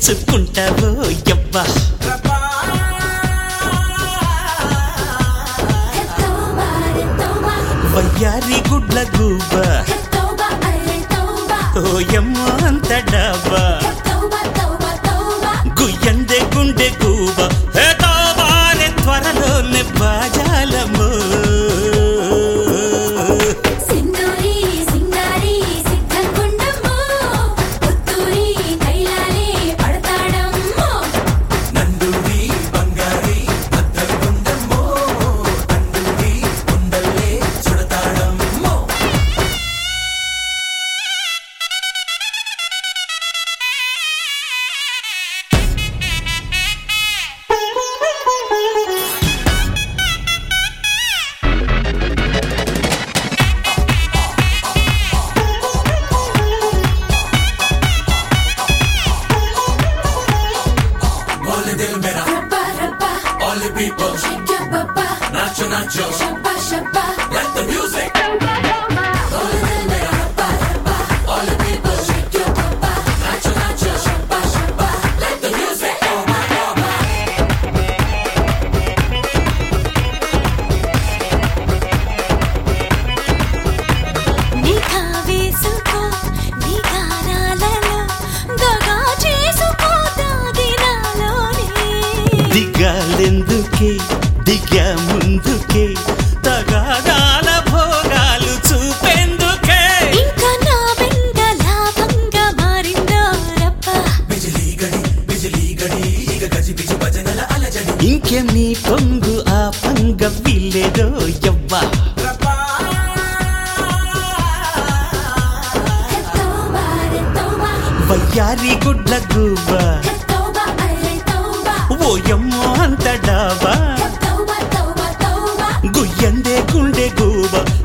తెచ్చుకుంటావో యవ్వా వయ్యారి గుడ్ల గూబ ఓయమ్మ అంత డాబా గుయ్యందే గుండె గూబ హే తోబారే త్వరలోనే బాజాలము సింగారి సింగారి సిద్ధగుండమ్మో పుత్తూరి కైలాలే పడతాడమ్మో నందూరి బంగారి అద్దగుండమ్మో tandoori కుండల్లే చుడతాడమ్మో All the dill mera, రబ్బా రబ్బా all the people, షెక్క బబ్బా nacho nacho, షబ్బా షబ్బా let the music. రబ్బా రబ్బా All the people, షెక్క బబ్బా nacho nacho, షబ్బా షబ్బా let the music. Oh my, oh my. నిఘా వేసుకో నీ గానాలలో దగా చేసుకో దాగినాలోనే దిగాలెందుకే దిగా ముందుకే తగాదాల భోగాలు చూపెందుకే ఇంకా నా వెంట లాభంగా మారిందో రబ్బా బిజిలీ గడి బిజిలీ గడి ఇక గజి బిజి భజనల అలజడి ఇంకే నీ పొంగు ఆ పంగ విల్లేదో యవ్వా తోబా రే తోబా వయ్యారి గుడ్ల గువ్వ తోబా అరే తోబా ఓయమ్మో అంత డాబా తోబా తోబా తోబా గుయ్యందే గుండె గూబ